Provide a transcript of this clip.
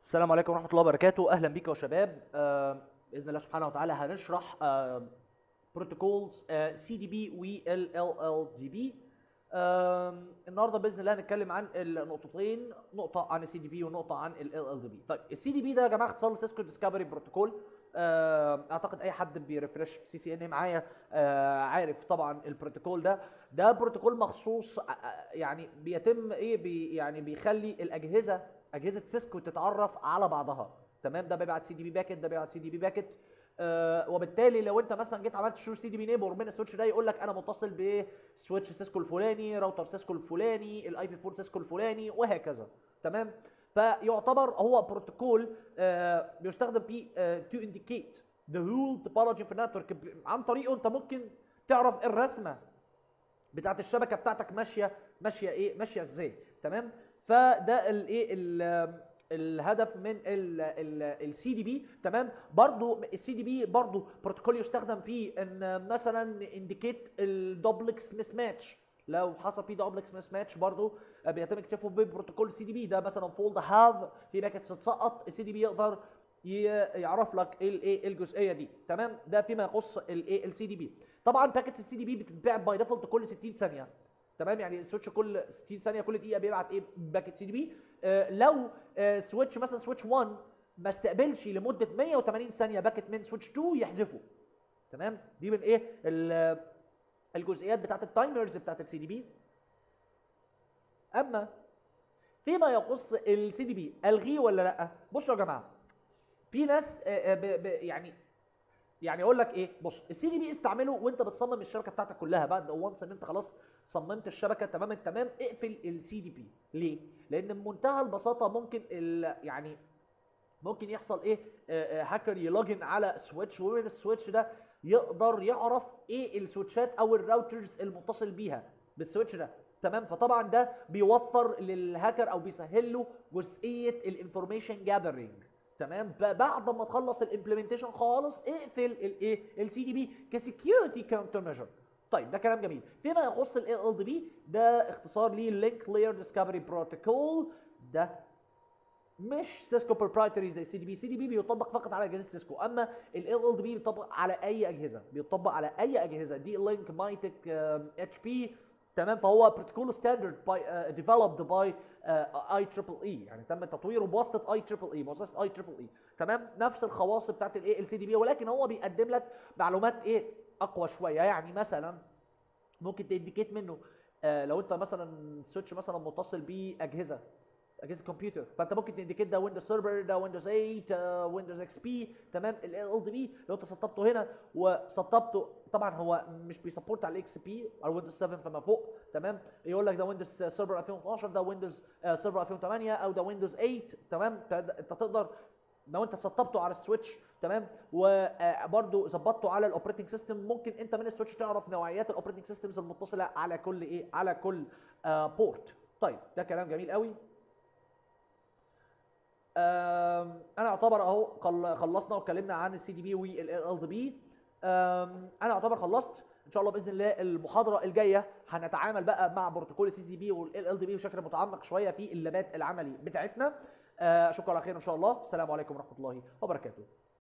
السلام عليكم ورحمة الله وبركاته أهلا بيكم يا شباب آه، بإذن الله سبحانه وتعالى هنشرح بروتوكولز سي دي بي وال ال ال دي بي النهارده باذن الله هنتكلم عن النقطتين نقطه عن السي دي بي ونقطه عن ال ال دي بي طيب السي دي بي ده يا جماعه اختصار لسيسكو ديسكفري بروتوكول اعتقد اي حد بيرفرش سي سي ان معايا آه، عارف طبعا البروتوكول ده ده بروتوكول مخصوص آه، آه، يعني بيتم ايه بي يعني بيخلي الاجهزه اجهزه سيسكو تتعرف على بعضها تمام ده بيبعت سي دي بي باكت ده بيبعت سي دي بي باكت آه وبالتالي لو انت مثلا جيت عملت شو سي دي بي نيبر من السويتش ده يقول لك انا متصل بسويتش سيسكو الفلاني راوتر سيسكو الفلاني الاي بي 4 سيسكو الفلاني وهكذا تمام فيعتبر هو بروتوكول آه بيستخدم فيه تو انديكيت ذا رول توبولوجي في النتورك عن طريقه انت ممكن تعرف الرسمه بتاعت الشبكه بتاعتك ماشيه ماشيه ايه ماشيه ازاي تمام فده الايه الهدف من السي دي بي تمام برضو السي دي بي برضو بروتوكول يستخدم فيه ان مثلا انديكيت الدوبلكس مس ماتش لو حصل فيه دوبلكس مس ماتش برضو بيتم اكتشافه ببروتوكول سي دي بي ده مثلا فولد هاف في باكيتس تتسقط السي دي بي يقدر يعرف لك الايه الجزئيه دي تمام ده فيما يخص الايه السي دي بي طبعا باكيتس السي دي بي بتتباع باي ديفولت كل 60 ثانيه تمام يعني السويتش كل 60 ثانيه كل دقيقه بيبعت ايه باكيت سي دي بي آه لو آه سويتش مثلا سويتش 1 ما استقبلش لمده 180 ثانيه باكيت من سويتش 2 يحذفه تمام دي من ايه الجزئيات بتاعت التايمرز بتاعت السي دي بي اما فيما يخص السي دي بي الغيه ولا لا بصوا يا جماعه في ناس آه ب ب يعني يعني اقول لك ايه بص السي دي بي استعمله وانت بتصمم الشبكه بتاعتك كلها بعد وانس ان انت خلاص صممت الشبكه تمام التمام اقفل السي دي بي ليه لان بمنتهى البساطه ممكن يعني ممكن يحصل ايه آه هاكر يلوجن على سويتش ومن السويتش ده يقدر يعرف ايه السويتشات او الراوترز المتصل بيها بالسويتش ده تمام فطبعا ده بيوفر للهاكر او بيسهل له جزئيه الانفورميشن جاذرينج تمام بعد ما تخلص الامبلمنتيشن خالص اقفل الايه السي دي بي كسكيورتي كاونتر ميجر طيب ده كلام جميل فيما يخص ال ال دي بي ده اختصار ليه لينك لاير ديسكفري بروتوكول ده مش سيسكو بروبرايتري زي سي دي بي سي دي بي بيطبق فقط على اجهزه سيسكو اما ال ال دي بي بيطبق على اي اجهزه بيطبق على اي اجهزه دي لينك مايتك اتش بي تمام فهو بروتوكول ستاندرد باي ديفلوبد باي اي تريبل اي يعني تم تطويره بواسطه اي تريبل اي مؤسسه اي تريبل اي تمام نفس الخواص بتاعت الايه السي دي بي ولكن هو بيقدم لك معلومات ايه اقوى شويه يعني مثلا ممكن تديكيت منه آه لو انت مثلا سويتش مثلا متصل باجهزه اجهزه كمبيوتر فانت ممكن تنديكيت ده ويندوز سيرفر ده ويندوز 8 ويندوز اكس بي تمام ال ال دي بي لو انت سطبته هنا وسطبته طبعا هو مش بيسبورت على الاكس بي او ويندوز 7 فما فوق تمام يقول لك ده ويندوز سيرفر 2012 ده ويندوز سيرفر 2008 او ده ويندوز 8 تمام انت تقدر لو انت سطبته على السويتش تمام وبرده ظبطته على الاوبريتنج سيستم ممكن انت من السويتش تعرف نوعيات الاوبريتنج سيستمز المتصله على كل ايه على كل آه بورت طيب ده كلام جميل قوي انا اعتبر اهو خلصنا واتكلمنا عن السي دي بي والال ال دي بي انا اعتبر خلصت ان شاء الله باذن الله المحاضره الجايه هنتعامل بقى مع بروتوكول السي دي بي والال ال دي بي بشكل متعمق شويه في اللابات العملي بتاعتنا اشوفكم على خير ان شاء الله السلام عليكم ورحمه الله وبركاته